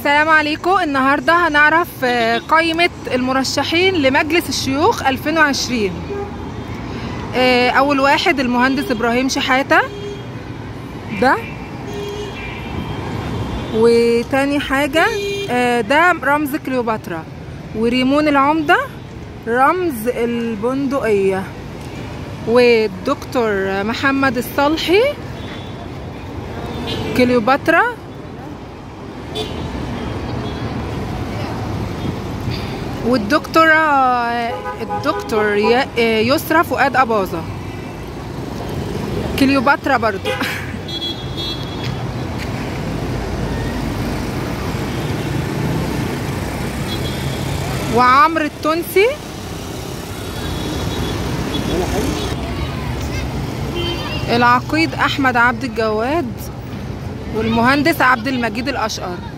السلام عليكم النهارده هنعرف آه، قائمة المرشحين لمجلس الشيوخ 2020 آه، أول واحد المهندس إبراهيم شحاتة ده وتاني حاجة آه، ده رمز كليوباترا وريمون العمدة رمز البندقية والدكتور محمد الصالحي كليوباترا والدكتورة الدكتور ي- يسرى فؤاد أباظة كليوباترا برضو وعمرو التونسي العقيد أحمد عبد الجواد والمهندس عبد المجيد الأشقر